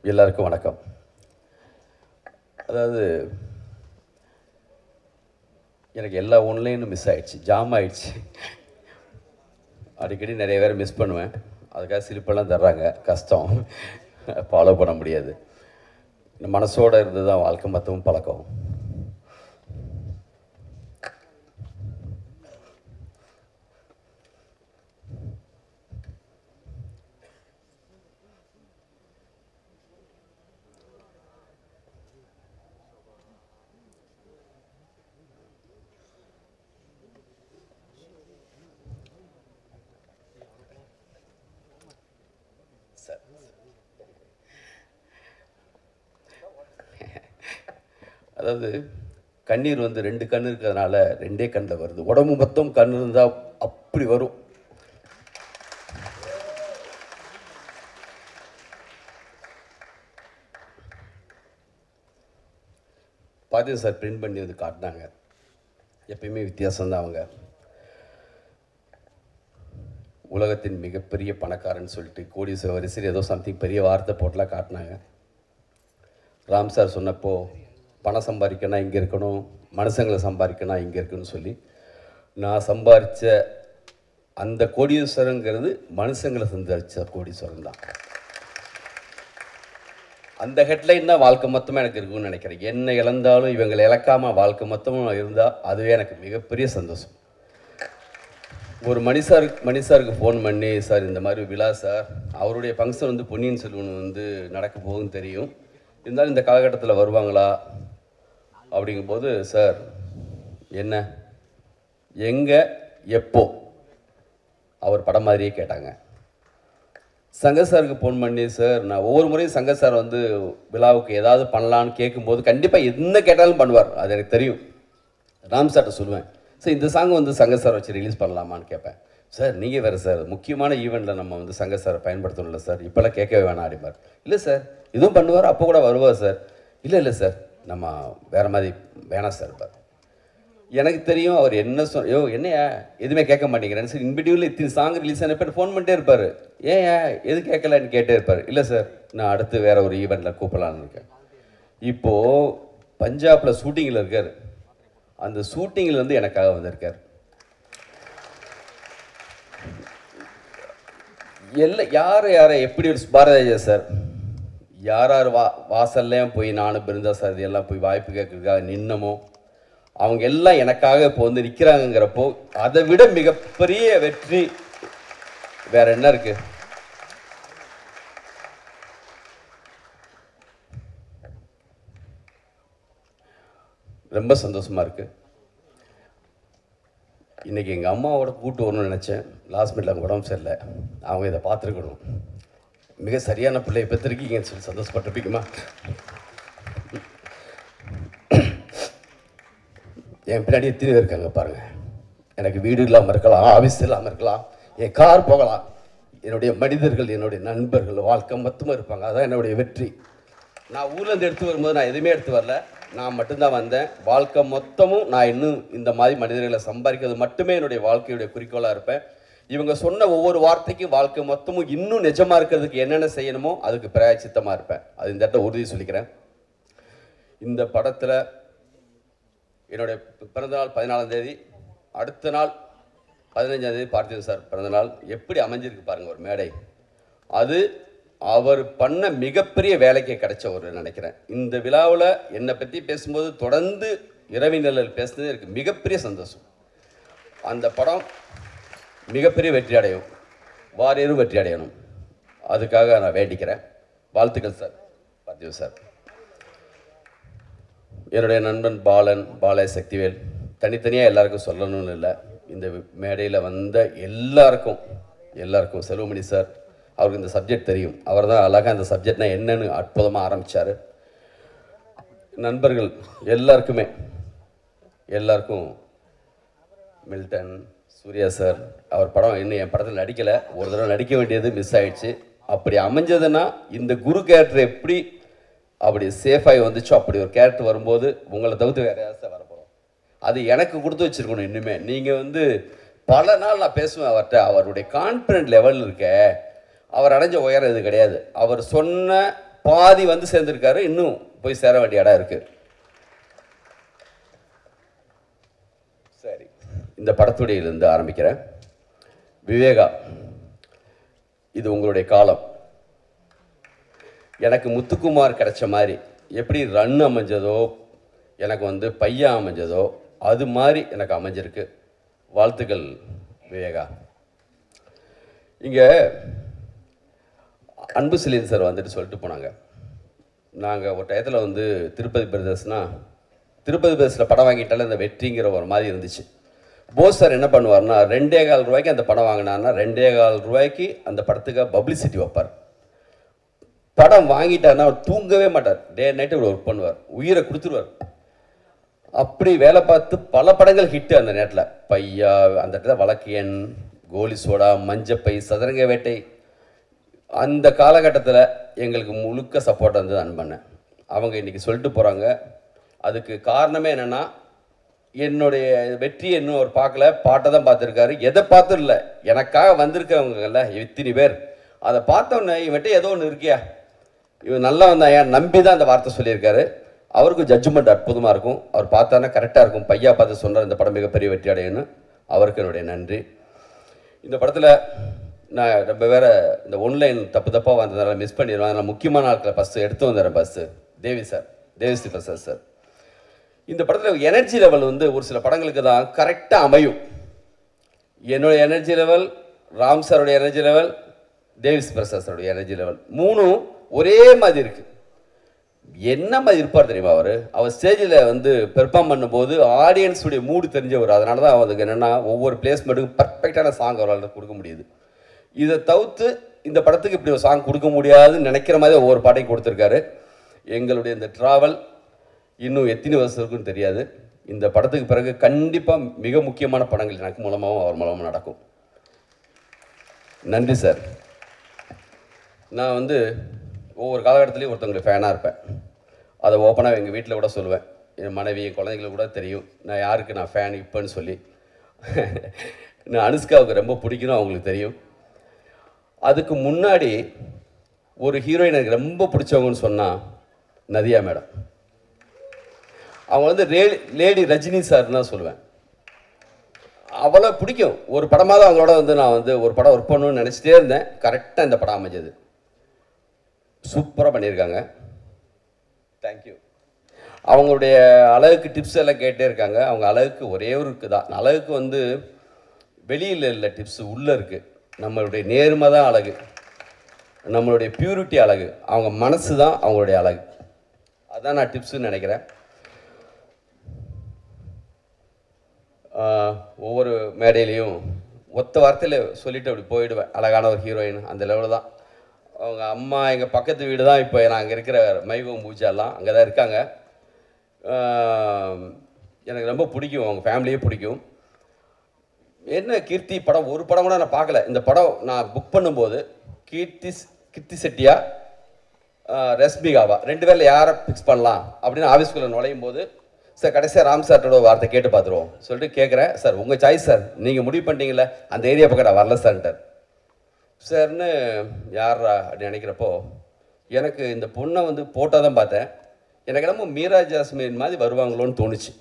எல்லாருக்கும் வணக்கம் அதாவது எனக்கு எல்லா ஒன்லைனும் மிஸ் ஆயிடுச்சு ஜாம் ஆயிடுச்சு அடிக்கடி நிறைய பேரை மிஸ் பண்ணுவேன் அதுக்காக சிரிப்பெல்லாம் தர்றாங்க கஷ்டம் ஃபாலோ பண்ண முடியாது இந்த மனசோட இருந்து தான் வாழ்க்கை மற்றவும் பழக்கம் சார் அதாவது கண்ணீர் வந்து ரெண்டு கண் இருக்கிறதுனால ரெண்டே கண்ணில் வருது உடம்பு மொத்தம் கண் இருந்தால் அப்படி வரும் பாரதிய சார் பிரிண்ட் பண்ணி வந்து காட்டினாங்க எப்பயுமே வித்தியாசம்தான் அவங்க உலகத்தின் மிகப்பெரிய பணக்காரன்னு சொல்லிட்டு கோடீஸ்வர வரிசையில் ஏதோ சம்திங் பெரிய வார்த்தை போட்டுலாம் காட்டினாங்க ராம் சார் சொன்னப்போ பணம் சம்பாதிக்கணும் இங்கே இருக்கணும் மனுஷங்களை சம்பாதிக்கணும் இங்கே இருக்குன்னு சொல்லி நான் சம்பாதிச்ச அந்த கோடீஸ்வரங்கிறது மனுஷங்களை சம்பாதிச்ச கோடீஸ்வரன் தான் அந்த ஹெட்லைன் தான் வாழ்க்கை மொத்தமாக எனக்கு இருக்கும்னு நினைக்கிறேன் என்ன இழந்தாலும் இவங்களை இழக்காமல் வாழ்க்கை மொத்தமும் இருந்தால் அதுவே எனக்கு மிகப்பெரிய சந்தோஷம் ஒரு மணி சார் மணி சாருக்கு ஃபோன் பண்ணி சார் இந்த மாதிரி விழா சார் அவருடைய ஃபங்க்ஷன் வந்து பொன்னியின் செல்வன் வந்து நடக்க போகுதுன்னு தெரியும் இருந்தாலும் இந்த காலகட்டத்தில் வருவாங்களா அப்படிங்கும்போது சார் என்ன எங்கே எப்போ அவர் படம் மாதிரியே கேட்டாங்க சங்க சாருக்கு ஃபோன் பண்ணி சார் நான் ஒவ்வொரு முறையும் சங்க சார் வந்து விழாவுக்கு ஏதாவது பண்ணலான்னு கேட்கும்போது கண்டிப்பாக என்ன கேட்டாலும் பண்ணுவார் அது எனக்கு தெரியும் ராம் சார்ட்ட சொல்லுவேன் சார் இந்த சாங் வந்து சங்க சார் வச்சு ரிலீஸ் பண்ணலாமான்னு கேட்பேன் சார் நீங்கள் வேறு சார் முக்கியமான ஈவெண்ட்டில் நம்ம வந்து சங்க சாரை பயன்படுத்தணும்ல சார் இப்போல்லாம் கேட்கவே வேணாம் அப்படிம்பார் இல்லை சார் இதுவும் பண்ணுவார் அப்போ கூட வருவார் சார் இல்லை இல்லை சார் நம்ம வேறு மாதிரி வேணாம் சார் பார் எனக்கு தெரியும் அவர் என்ன சொல் யோ என்னையா எதுவுமே கேட்க மாட்டேங்கிறேன் சார் இன்பிடியூவில் இத்தனை சாங் ரிலீஸ் ஆன பேர் ஃபோன் பண்ணிட்டே இருப்பார் ஏன் எது கேட்கலன்னு கேட்டே இருப்பார் இல்லை சார் நான் அடுத்து வேற ஒரு ஈவெண்ட்டில் கூப்பிடலான்னு இருக்கேன் இப்போது பஞ்சாபில் ஷூட்டிங்கில் இருக்கார் அந்த ஷூட்டிங்கில் இருந்து எனக்காக வந்திருக்கார் எல்லா யார் யாரை எப்படி ஒரு பாரதியா சார் யார் யார் வா வாசல்லையும் போய் நானும் பிருந்தா சார் இதெல்லாம் போய் வாய்ப்பு கேட்கறதுக்காக நின்னமோ அவங்க எல்லாம் எனக்காக இப்போ வந்து நிற்கிறாங்கங்கிறப்போ அதை விட மிகப்பெரிய வெற்றி வேற என்ன இருக்கு ரொம்ப சந்தோஷமா இருக்கு இன்னைக்கு எங்கள் அம்மாவோட கூட்டு வரணும்னு நினச்சேன் லாஸ்ட் மினிட்ல அவங்க உடம்பு சரியில்லை அவங்க இதை பார்த்துருக்கணும் மிக சரியான பிள்ளையை பெற்றிருக்கீங்கன்னு சொல்லி சந்தோஷப்பட்டிருப்பீங்கம்மா என் பின்னாடி எத்தனை பேர் இருக்காங்க பாருங்க எனக்கு வீடு இல்லாமல் இருக்கலாம் ஆஃபீஸ் இல்லாமல் இருக்கலாம் என் கார் போகலாம் என்னுடைய மனிதர்கள் என்னுடைய நண்பர்கள் வாழ்க்கை மொத்தமாக இருப்பாங்க அதான் என்னுடைய வெற்றி நான் ஊர்லேருந்து எடுத்து வரும்போது நான் எதுவுமே எடுத்து வரல நான் மட்டும்தான் வந்தேன் வாழ்க்கை மொத்தமும் நான் இன்னும் இந்த மாதிரி மனிதர்களை சம்பாதிக்கிறது மட்டுமே என்னுடைய வாழ்க்கையுடைய குறிக்கோளாக இருப்பேன் இவங்க சொன்ன ஒவ்வொரு வார்த்தைக்கும் வாழ்க்கை மொத்தமும் இன்னும் நிஜமாக இருக்கிறதுக்கு என்னென்ன செய்யணுமோ அதுக்கு பிராயச்சித்தமாக இருப்பேன் அது இந்த இடத்த உறுதி சொல்லிக்கிறேன் இந்த படத்தில் என்னுடைய பிறந்தநாள் பதினாலாம் தேதி அடுத்த நாள் பதினஞ்சாம் தேதி பார்த்திபன் சார் பிறந்தநாள் எப்படி அமைஞ்சிருக்கு பாருங்க ஒரு மேடை அது அவர் பண்ண மிகப்பெரிய வேலைக்கு கிடைச்ச ஒரு நினைக்கிறேன் இந்த விழாவில் என்னை பற்றி பேசும்போது தொடர்ந்து இரவி நிழல் பேசுனது எனக்கு மிகப்பெரிய சந்தோஷம் அந்த படம் மிகப்பெரிய வெற்றி அடையும் வாரியரும் வெற்றி அடையணும் அதுக்காக நான் வேண்டிக்கிறேன் வாழ்த்துக்கள் சார் பார்த்திபன் சார் என்னுடைய நண்பன் பாலன் பாலய சக்திவேல் தனித்தனியாக எல்லாருக்கும் சொல்லணும்னு இல்லை இந்த மேடையில் வந்த எல்லாருக்கும் எல்லாருக்கும் செல்வமணி சார் அவருக்கு இந்த சப்ஜெக்ட் தெரியும் அவர் தான் அழகாக இந்த சப்ஜெக்ட்னா என்னன்னு அற்புதமாக ஆரம்பித்தார் நண்பர்கள் எல்லாருக்குமே எல்லாருக்கும் மில்டன் சூர்யா சார் அவர் படம் இன்னும் என் படத்தில் நடிக்கலை ஒரு தடவை நடிக்க வேண்டியது மிஸ் ஆயிடுச்சு அப்படி அமைஞ்சதுன்னா இந்த குரு கேரக்டர் எப்படி அப்படி சேஃபாகி வந்துச்சோ அப்படி ஒரு கேரக்டர் வரும்போது உங்களை தவிர்த்து வேற யாராவது சார் வரப்போகிறோம் அது எனக்கு கொடுத்து வச்சிருக்கணும் இன்னுமே நீங்கள் வந்து பல நாள் நான் பேசுவேன் அவர்கிட்ட அவருடைய கான்ஃபிடென்ட் லெவல் இருக்க அவர் அடைஞ்ச உயரம் இது கிடையாது அவர் சொன்ன பாதி வந்து சேர்ந்துருக்காரு இன்னும் போய் சேர வேண்டிய இடம் இருக்குது சரி இந்த படத்துடையிலிருந்து ஆரம்பிக்கிறேன் விவேகா இது உங்களுடைய காலம் எனக்கு முத்துக்குமார் கிடைச்ச மாதிரி எப்படி ரன் அமைஞ்சதோ எனக்கு வந்து பையன் அமைஞ்சதோ அது மாதிரி எனக்கு அமைஞ்சிருக்கு வாழ்த்துக்கள் விவேகா இங்கே அன்பு சிலின் சார் வந்துட்டு சொல்லிட்டு போனாங்க நாங்கள் ஒரு டயத்தில் வந்து திருப்பதி பிரதர்ஸ்னால் திருப்பதி பிரதர்ஸில் படம் வாங்கிட்டாலே அந்த வெற்றிங்கிற ஒரு மாதிரி இருந்துச்சு போஸ் சார் என்ன பண்ணுவார்னா ரெண்டே கால் ரூபாய்க்கு அந்த படம் வாங்கினார்னா ரெண்டே கால் ரூபாய்க்கு அந்த படத்துக்கு பப்ளிசிட்டி வைப்பார் படம் வாங்கிட்டார்னா அவர் தூங்கவே மாட்டார் டே நைட்டு இவ்வளோ ஒர்க் பண்ணுவார் உயிரை கொடுத்துருவார் அப்படி வேலை பார்த்து பல படங்கள் ஹிட் அந்த நேரத்தில் பையா அந்த இடத்துல வழக்கியன் கோலி சோடா மஞ்சப்பை சதுரங்க வேட்டை அந்த காலகட்டத்தில் எங்களுக்கு முழுக்க சப்போர்ட் வந்து அன்பண்ணேன் அவங்க இன்றைக்கி சொல்லிட்டு போகிறாங்க அதுக்கு காரணமே என்னென்னா என்னுடைய வெற்றியை இன்னும் அவர் பார்க்கல பாட்டை தான் பார்த்துருக்காரு எதை பார்த்தும் இல்லை எனக்காக வந்திருக்கவங்கல்ல இத்தனை பேர் அதை பார்த்தோன்னே இவன்ட்டு ஏதோ ஒன்று இருக்கியா இவன் நல்லா வந்தான் ஏன் நம்பி தான் அந்த வார்த்தை சொல்லியிருக்காரு அவருக்கும் ஜட்ஜ்மெண்ட் அற்புதமாக இருக்கும் அவர் பார்த்தானா கரெக்டாக இருக்கும் பையா பார்த்து சொன்னார் இந்த படம் மிகப்பெரிய வெற்றி அடையணும் அவருக்கு என்னுடைய நன்றி இந்த படத்தில் நான் ரொம்ப வேற இந்த ஒன்லைன் தப்பு தப்பாக வந்ததால மிஸ் பண்ணிடுவேன் அதனால் முக்கியமான ஆட்களை ஃபஸ்ட்டு எடுத்து வந்துடுறேன் bus Devi sir Devisri Prasad sir இந்த படத்தில் எனர்ஜி லெவல் வந்து ஒரு சில படங்களுக்கு தான் கரெக்டாக அமையும் என்னோட எனர்ஜி லெவல் ராம் சாரோட எனர்ஜி லெவல் தேவிஸ் பிரசாத் சாரோட எனர்ஜி லெவல் மூணும் ஒரே மாதிரி இருக்குது என்ன மாதிரி இருப்பார் தெரியுமா அவர் அவர் ஸ்டேஜில் வந்து பெர்ஃபார்ம் பண்ணும்போது ஆடியன்ஸுடைய மூடு தெரிஞ்சவர் அதனால தான் அவருக்கு என்னென்னா ஒவ்வொரு பிளேஸ்மெண்ட்டுக்கும் பர்ஃபெக்டான சாங் அவரால் கொடுக்க முடியுது இதை தவிர்த்து இந்த படத்துக்கு இப்படி ஒரு சாங் கொடுக்க முடியாதுன்னு நினைக்கிற மாதிரி ஒவ்வொரு பாட்டையும் கொடுத்துருக்காரு எங்களுடைய இந்த ட்ராவல் இன்னும் எத்தனை வருஷம் இருக்குன்னு தெரியாது இந்த படத்துக்கு பிறகு கண்டிப்பாக மிக முக்கியமான படங்கள் எனக்கு மூலமாகவும் அவர் மூலமாக நடக்கும் நன்றி சார் நான் வந்து ஒவ்வொரு காலகட்டத்திலையும் ஒருத்தவங்களுக்கு ஃபேனாக இருப்பேன் அதை ஓப்பனாக எங்கள் வீட்டில் கூட சொல்லுவேன் என் மனைவி என் குழந்தைங்களுக்கு கூட தெரியும் நான் யாருக்கு நான் ஃபேன் இப்போன்னு சொல்லி நான் அனுஷ்காவுக்கு ரொம்ப பிடிக்கணும் அவங்களுக்கு தெரியும் அதுக்கு முன்னாடி ஒரு ஹீரோயின் எனக்கு ரொம்ப பிடிச்சவங்கன்னு சொன்னால் நதியா மேடம் அவங்க வந்து ரே லேடி ரஜினி சார் தான் சொல்லுவேன் அவ்வளோ பிடிக்கும் ஒரு படமாவது அவங்களோட வந்து நான் வந்து ஒரு படம் ஒர்க் பண்ணணும்னு நினச்சிட்டே இருந்தேன் கரெக்டாக இந்த படம் அமைஞ்சது சூப்பராக பண்ணியிருக்காங்க தேங்க்யூ அவங்களுடைய அழகுக்கு டிப்ஸ் எல்லாம் கேட்டே இருக்காங்க அவங்க அழகுக்கு ஒரே ஒரு தான் அழகுக்கு வந்து வெளியில் இல்லை டிப்ஸ் உள்ளே இருக்குது நம்மளுடைய நேர்மை தான் அழகு நம்மளுடைய பியூரிட்டி அழகு அவங்க மனசு தான் அவங்களுடைய அழகு அதான் நான் டிப்ஸுன்னு நினைக்கிறேன் ஆஹ், ஒவ்வொரு மேடையிலையும் ஒத்த வார்த்தையில் சொல்லிட்டு அப்படி போயிடுவேன் அழகான ஒரு ஹீரோயின் அந்த லெவலில் தான் அவங்க அம்மா எங்கள் பக்கத்து வீடு தான் இப்போ நான் அங்கே இருக்கிற மைகம் பூஜாலாம் அங்கே தான் இருக்காங்க ஆஹ், எனக்கு ரொம்ப பிடிக்கும் அவங்க ஃபேமிலியே பிடிக்கும் என்ன கீர்த்தி படம் ஒரு படம் கூட நான் பார்க்கல இந்த படம் நான் புக் பண்ணும்போது கீர்த்தி கீர்த்தி செட்டியா ஆஹ், ரஷ்மிகாவா ரெண்டு பேரில் யாரை ஃபிக்ஸ் பண்ணலாம் அப்படின்னு ஆஃபீஸ்குள்ளே நுழையும் போது சார் கடைசியாக ராம் சார்ட்டோட வார்த்தை கேட்டு பார்த்துருவோம் சொல்லிட்டு கேட்குறேன் சார் உங்கள் சாய்ஸ் சார் நீங்கள் முடிவு பண்ணிட்டீங்களே அந்த ஏரியா பக்கம் நான் வரல சார்ன்ட்டார் சார்னு யாரா அப்படின்னு நினைக்கிறப்போ எனக்கு இந்த பொண்ணை வந்து போட்டால் தான் பார்த்தேன் எனக்கு என்னமோ மீரா ஜாஸ்மின் மாதிரி வருவாங்களோன்னு தோணுச்சு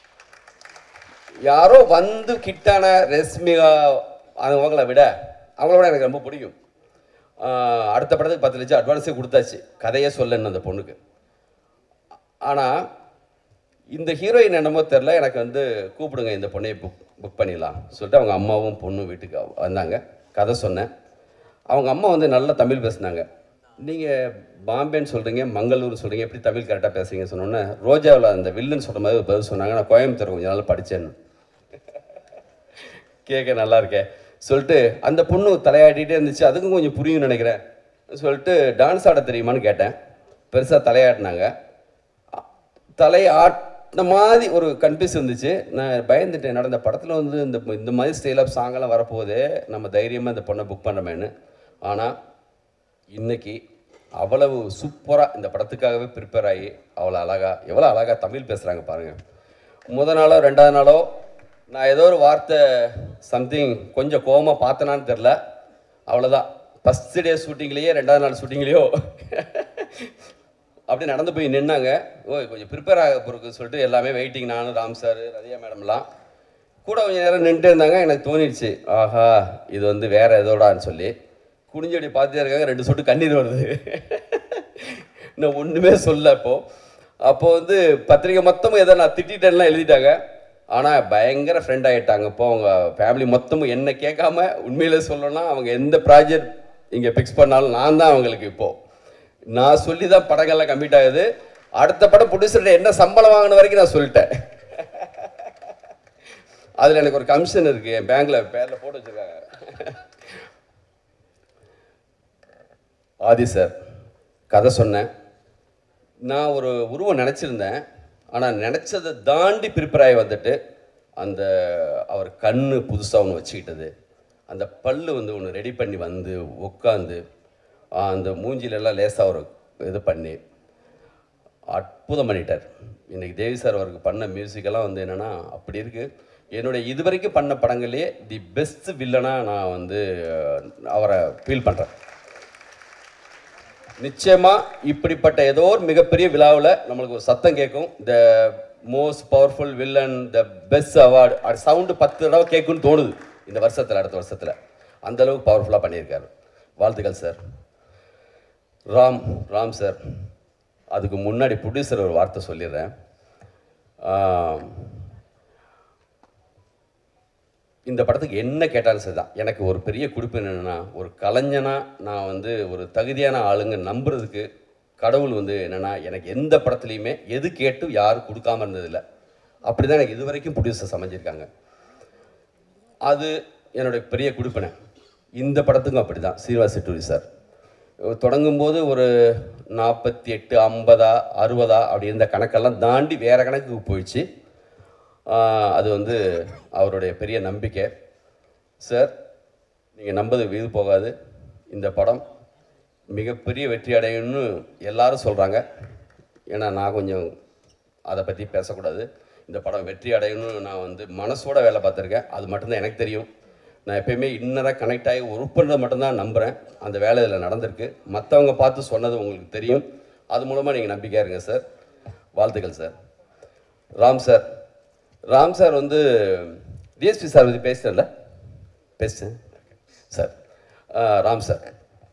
யாரோ வந்து கிட்டான ரஷ்மிகா அவங்கள விட அவங்கள விட எனக்கு ரொம்ப பிடிக்கும் ஆஹ் அடுத்த படத்துக்கு பத்து லட்சம் அட்வான்ஸே கொடுத்தாச்சு கதையே சொல்லன்னு அந்த பொண்ணுக்கு ஆனால் இந்த ஹீரோயின் என்னமோ தெரில எனக்கு வந்து கூப்பிடுங்க இந்த பொண்ணையை புக் புக் பண்ணிடலாம் சொல்லிட்டு அவங்க அம்மாவும் பொண்ணும் வீட்டுக்கு வந்தாங்க கதை சொன்னேன் அவங்க அம்மா வந்து நல்லா தமிழ் பேசுனாங்க நீங்கள் பாம்பேன்னு சொல்கிறீங்க மங்களூர் சொல்கிறீங்க எப்படி தமிழ் கரெக்டாக பேசுறீங்க சொன்னோன்னே ரோஜாவில் அந்த வில்லுன்னு சொல்கிற மாதிரி ஒரு பதில் சொன்னாங்க நான் கோயம்புத்தூர் கொஞ்சம் நாள் படித்தேன்னு கேட்க நல்லா இருக்கே சொல்லிட்டு அந்த பொண்ணு தலையாடிட்டே இருந்துச்சு அதுக்கும் கொஞ்சம் புரியும்னு நினைக்கிறேன் சொல்லிட்டு டான்ஸ் ஆட தெரியுமான்னு கேட்டேன் பெருசாக தலையாட்டினாங்க தலை ஆட்டின மாதிரி ஒரு கன்ஃபியூஸ் இருந்துச்சு நான் பயந்துட்டேன் நடந்த படத்தில் வந்து இந்த இந்த மாதிரி ஸ்டைல் ஆஃப் சாங்கெல்லாம் வரப்போகுது நம்ம தைரியமாக இந்த பொண்ணை புக் பண்ணுறமேன்னு ஆனால் இன்னைக்கு அவ்வளவு சூப்பராக இந்த படத்துக்காகவே ப்ரிப்பேர் ஆகி அவ்வளோ அழகா எவ்வளோ அழகாக தமிழ் பேசுகிறாங்க பாருங்கள் முத நாளோ ரெண்டாவது நாளோ நான் ஏதோ ஒரு வார்த்தை சம்திங் கொஞ்சம் கோவமாக பார்த்தனான்னு தெரில அவ்வளோதான் ஃபஸ்ட் டே ஷூட்டிங்லேயே ரெண்டாவது நாள் ஷூட்டிங்லேயோ அப்படி நடந்து போய் நின்னாங்க ஓ கொஞ்சம் ப்ரிப்பேர் ஆக போகிறதுக்கு சொல்லிட்டு எல்லாமே வெயிட்டிங் நானும் ராம் சார் ரதியா மேடம்லாம் கூட கொஞ்சம் நேரம் நின்றுட்டு இருந்தாங்க எனக்கு தோணிடுச்சு ஆஹா இது வந்து வேற எதோடான்னு சொல்லி குனிஞ்சடி பார்த்துட்டே இருக்காங்க ரெண்டு சொட்டு கண்ணீர் வருது நான் ஒன்றுமே சொல்ல அப்போ அப்போ வந்து பத்திரிக்கை மொத்தமும் எதை நான் திட்டிட்டேன்லாம் எழுதிட்டாங்க ஆனால் பயங்கர ஃப்ரெண்ட் ஆகிட்டாங்க இப்போ அவங்க ஃபேமிலி மொத்தமும் என்ன கேட்காம உண்மையில சொல்லணும்னா அவங்க எந்த ப்ராஜெக்ட் இங்கே ஃபிக்ஸ் பண்ணாலும் நான் தான் அவங்களுக்கு இப்போது நான் சொல்லி தான் படங்கள்லாம் கம்ப்ளீட் ஆகுது அடுத்த படம் ப்ரொடியூசர்கிட்ட என்ன சம்பளம் வாங்கின வரைக்கும் நான் சொல்லிட்டேன் அதில் எனக்கு ஒரு கமிஷன் இருக்குது என் பேங்க்கில் பேரில் போட்டு வச்சுருக்காங்க ஆதி சார் கதை சொன்னேன் நான் ஒரு உருவம் நினச்சிருந்தேன் ஆனால் நினச்சதை தாண்டி ப்ரிப்பேர் ஆகி வந்துட்டு அந்த அவர் கண்ணு புதுசாக ஒன்று வச்சுக்கிட்டது அந்த பல்லு வந்து ஒன்று ரெடி பண்ணி வந்து உட்காந்து அந்த மூஞ்சிலெல்லாம் லேசாக ஒரு இது பண்ணி அற்புதம் பண்ணிட்டார் இன்னைக்கு தேவி சார் அவருக்கு பண்ண மியூசிக்கெல்லாம் வந்து என்னென்னா அப்படி இருக்குது என்னுடைய இதுவரைக்கும் பண்ண படங்கள்லேயே தி பெஸ்ட் வில்லனாக நான் வந்து அஹ், அவரை ஃபீல் பண்ணுறேன் நிச்சயமா இப்படிப்பட்ட ஏதோ ஒரு மிகப்பெரிய விழாவில் நம்மளுக்கு ஒரு சத்தம் கேட்கும் the most powerful villain the best award அது சவுண்டு பத்து தடவை கேட்கும்னு தோணுது இந்த வருஷத்தில் அடுத்த வருஷத்தில் அந்த அளவுக்கு பவர்ஃபுல்லாக பண்ணியிருக்காரு வாழ்த்துக்கள் சார் ராம் ராம் சார் அதுக்கு முன்னாடி ப்ரொடியூசர் ஒரு வார்த்தை சொல்லிடுறேன் ஆம், இந்த படத்துக்கு என்ன கேட்டாலும் சரிதான் எனக்கு ஒரு பெரிய குறிப்பு என்னென்னா ஒரு கலைஞனா நான் வந்து ஒரு தகுதியான ஆளுங்க நம்புறதுக்கு கடவுள் வந்து என்னென்னா எனக்கு எந்த படத்துலையுமே எது கேட்டு யாரும் கொடுக்காம இருந்ததில்ல அப்படி தான் எனக்கு இது வரைக்கும் ப்ரொடியூசர் சமைஞ்சிருக்காங்க அது என்னுடைய பெரிய குடிப்பனை இந்த படத்துக்கும் அப்படி தான் சீனிவாச டூரி சார் தொடங்கும்போது ஒரு நாற்பத்தி எட்டு ஐம்பதா அறுபதா அப்படி இருந்த கணக்கெல்லாம் தாண்டி வேறு கணக்குக்கு போயிடுச்சு ஆஹ் அது வந்து அவருடைய பெரிய நம்பிக்கை சார் நீங்கள் நம்பது வீது போகாது இந்த படம் மிகப்பெரிய வெற்றி அடையும்னு எல்லாரும் சொல்கிறாங்க ஏன்னா நான் கொஞ்சம் அதை பற்றி பேசக்கூடாது இந்த படம் வெற்றி அடையணும்னு நான் வந்து மனசோட வேலை பார்த்துருக்கேன் அது மட்டும்தான் எனக்கு தெரியும் நான் எப்பயுமே இன்னராக கனெக்ட் ஆகி ஒர்க் பண்ணுறது மட்டும்தான் நம்புகிறேன் அந்த வேலை இதில் நடந்திருக்கு மற்றவங்க பார்த்து சொன்னது உங்களுக்கு தெரியும் அது மூலமாக நீங்கள் நம்பிக்கையாக இருங்க சார் வாழ்த்துக்கள் sir Ram sir Ram sir வந்து டிஎஸ்பி சார் பற்றி பேசுகிறேன்ல பேசுகிறேன் சார் ஆ, ராம் சார்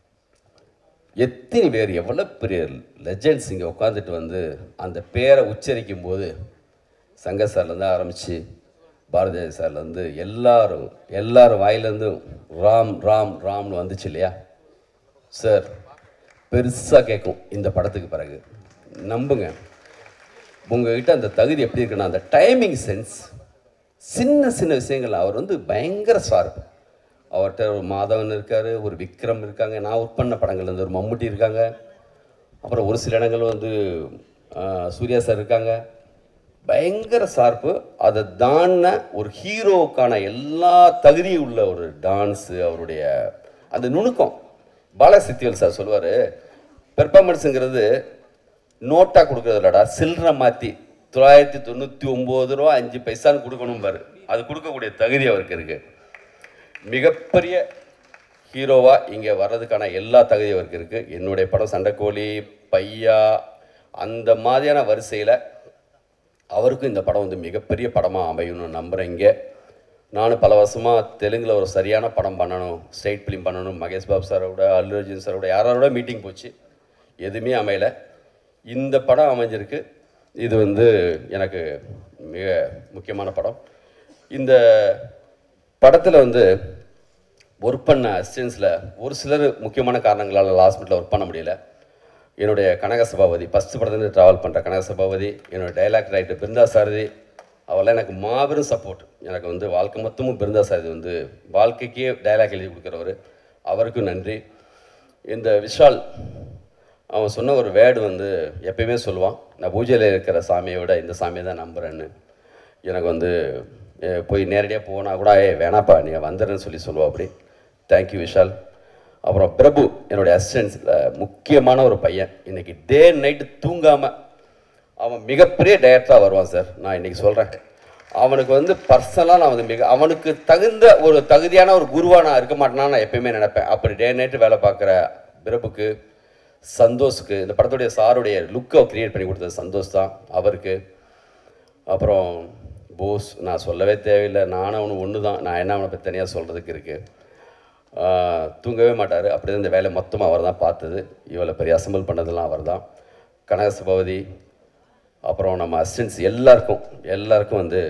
எத்தனை பேர் எவ்வளோ பெரிய லெஜெண்ட்ஸ் இங்கே உட்காந்துட்டு வந்து அந்த பேரை உச்சரிக்கும் போது சங்க சார்லேருந்து ஆரம்பித்து பாரதிய சார்லேருந்து எல்லாரும் எல்லாரும் வாயிலேருந்தும் ராம் ராம் ராம்னு வந்துச்சு இல்லையா சார் பெருசாக கேட்கும் இந்த படத்துக்கு பிறகு நம்புங்க உங்ககிட்ட அந்த தகுதி எப்படி இருக்குன்னா அந்த டைமிங் சென்ஸ் சின்ன சின்ன விஷயங்கள் அவர் வந்து பயங்கர ஷார்ப் அவர்கிட்ட ஒரு மாதவன் இருக்கார் ஒரு விக்ரம் இருக்காங்க நான் ஒர்க் பண்ண படங்கள் வந்து ஒரு மம்முட்டி இருக்காங்க அப்புறம் ஒரு சில இடங்கள் வந்து ஆஹ், சூர்யா சார் இருக்காங்க பயங்கர ஷார்ப்பு அதை தாண்டின ஒரு ஹீரோவுக்கான எல்லா தகுதியும் உள்ள ஒரு டான்ஸு அவருடைய அந்த நுணுக்கம் பாலசித்தியல் சார் சொல்லுவார் பெர்ஃபார்மன்ஸுங்கிறது நோட்டாக கொடுக்கறது இல்லடா சில்லறை மாற்றி தொள்ளாயிரத்தி தொண்ணூற்றி ஒம்பது ரூபா அஞ்சு பைசான்னு கொடுக்கணும் பாரு அது கொடுக்கக்கூடிய தகுதி அவருக்கு இருக்குது மிகப்பெரிய ஹீரோவாக இங்கே வர்றதுக்கான எல்லா தகுதியும் அவருக்கு இருக்குது என்னுடைய படம் சண்டைக்கோழி பையா அந்த மாதிரியான வரிசையில் அவருக்கும் இந்த படம் வந்து மிகப்பெரிய படமாக அமையணும்னு நம்புகிறேன் இங்கே நானும் பல வருஷமாக தெலுங்கில் ஒரு சரியான படம் பண்ணணும் ஸ்ட்ரைட் ஃபிலிம் பண்ணணும் மகேஷ் பாபு சாரோட அல்லு அர்ஜுன் சாரோட யாரோட மீட்டிங் போச்சு எதுவுமே அமையலை இந்த படம் அமைஞ்சிருக்கு இது வந்து எனக்கு மிக முக்கியமான படம் இந்த படத்தில் வந்து ஒர்க் பண்ண அசிஸ்டன்ஸில் ஒரு சிலர் முக்கியமான காரணங்களால் லாஸ்ட் மினிட்ல ஒர்க் பண்ண முடியல என்னுடைய கனக சபாபதி ஃபஸ்ட்டு படத்துலேருந்து ட்ராவல் பண்ணுற கனக சபாபதி என்னோட டைலாக் ரைட்டர் பிருந்தா சாரதி அவெல்லாம் எனக்கு மாபெரும் சப்போர்ட் எனக்கு வந்து வாழ்க்கை மொத்தமும் பிருந்தா சாரதி வந்து வாழ்க்கைக்கே டைலாக் எழுதி கொடுக்குறவர் அவருக்கும் நன்றி இந்த விஷால் அவன் சொன்ன ஒரு வேர்டு வந்து எப்பயுமே சொல்லுவான் நான் பூஜையில் இருக்கிற சாமியை விட இந்த சாமியை தான் நம்புகிறேன்னு எனக்கு வந்து எ, போய் நேரடியாக போனால் கூட ஏ வேணாப்பா நீ வந்துடுறேன்னு சொல்லி சொல்லுவா அப்படி தேங்க்யூ விஷால் அப்புறம் பிரபு என்னுடைய அசிஸ்டன்ஸில் முக்கியமான ஒரு பையன் இன்னைக்கு டே நைட்டு தூங்காமல் அவன் மிகப்பெரிய டேரக்டராக வருவான் சார் நான் இன்னைக்கு சொல்கிறேன் அவனுக்கு வந்து பர்சனலாக நான் வந்து மிக அவனுக்கு தகுந்த ஒரு தகுதியான ஒரு குருவாக நான் இருக்க மாட்டேனா நான் எப்பயுமே நினைப்பேன் அப்படி டே நைட்டு வேலை பார்க்குற பிரபுக்கு சந்தோஷுக்கு இந்த படத்துடைய சாருடைய லுக்கை கிரியேட் பண்ணி கொடுத்தது சந்தோஷ் தான் அவருக்கு அப்புறம் போஸ் நான் சொல்லவே தேவையில்லை நானும் அவனு ஒன்று தான் நான் என்ன அவனை பற்றி தனியாக சொல்கிறதுக்கு இருக்குது தூங்கவே மாட்டார் அப்படி இந்த வேலை மொத்தமாக அவர் தான் பார்த்தது இவ்வளோ பெரிய அசம்பிள் பண்ணதெல்லாம் அவர் தான் கனக சபாபதி அப்புறம் நம்ம அசிஸ்டன்ஸ் எல்லாருக்கும் எல்லாருக்கும் வந்து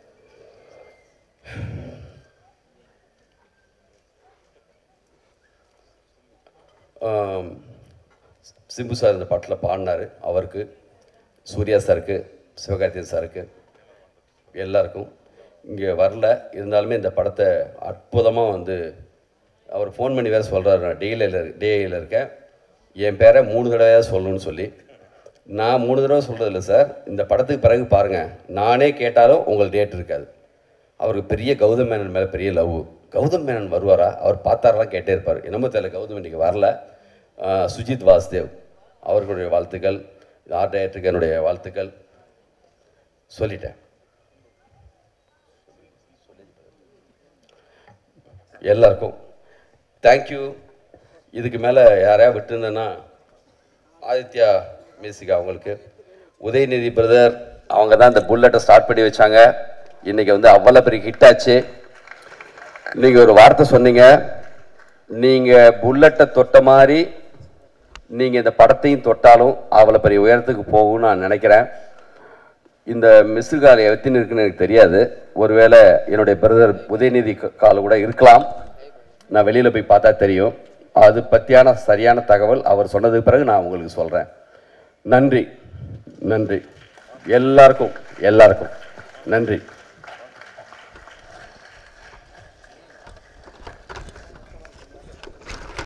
ஆம், சிம்பு சார் இந்த பாட்டில் பாடினார் அவருக்கு சூர்யா சாருக்கு சிவகார்த்திகேயன் சாருக்கு எல்லாருக்கும் இங்கே வரல இருந்தாலுமே இந்த படத்தை அற்புதமாக வந்து அவர் ஃபோன் பண்ணி வேறு சொல்கிறாரு நான் டேயில் டேயில் இருக்கேன் என் பேரை மூணு தடவையாக சொல்லணும்னு சொல்லி நான் மூணு தடவை சொல்கிறதில்ல சார் இந்த படத்துக்கு பிறகு பாருங்கள் நானே கேட்டாலும் உங்களுக்கு டேட் இருக்காது அவருக்கு பெரிய கௌதம் மேனன் மேலே பெரிய லவ் கௌதம் மேனன் வருவாரா அவர் பார்த்தாரெல்லாம் கேட்டே இருப்பார் என்னமோ தெரியல கௌதம் இன்னைக்கு வரல ஆஹ் சுஜித் வாசுதேவ் அவர்களுடைய வாழ்த்துக்கள் ஆர்ட் டைரக்டருக்கு என்னுடைய வாழ்த்துக்கள் சொல்லிட்டேன் எல்லாருக்கும் தேங்க்யூ இதுக்கு மேலே யாரையா விட்டுருந்தேன்னா ஆதித்யா மியூசிக் அவங்களுக்கு உதயநிதி பிரதர் அவங்க தான் இந்த புல்லட்டை ஸ்டார்ட் பண்ணி வச்சாங்க இன்னைக்கு வந்து அவ்வளோ பெரிய ஹிட் ஆச்சு நீங்கள் ஒரு வார்த்தை சொன்னீங்க நீங்கள் புல்லட்டை தொட்ட மாதிரி நீங்கள் இந்த படத்தையும் தொட்டாலும் அவ்வளோ பெரிய உயரத்துக்கு போகும்னு நான் நினைக்கிறேன் இந்த மிஸ்டு கால் எத்தனை இருக்குன்னு எனக்கு தெரியாது ஒருவேளை என்னுடைய பிரதர் உதயநிதி க- கால் கூட இருக்கலாம் நான் வெளியில் போய் பார்த்தா தெரியும் அது பற்றியான சரியான தகவல் அவர் சொன்னதுக்கு பிறகு நான் உங்களுக்கு சொல்கிறேன் நன்றி நன்றி எல்லாருக்கும் எல்லாருக்கும் நன்றி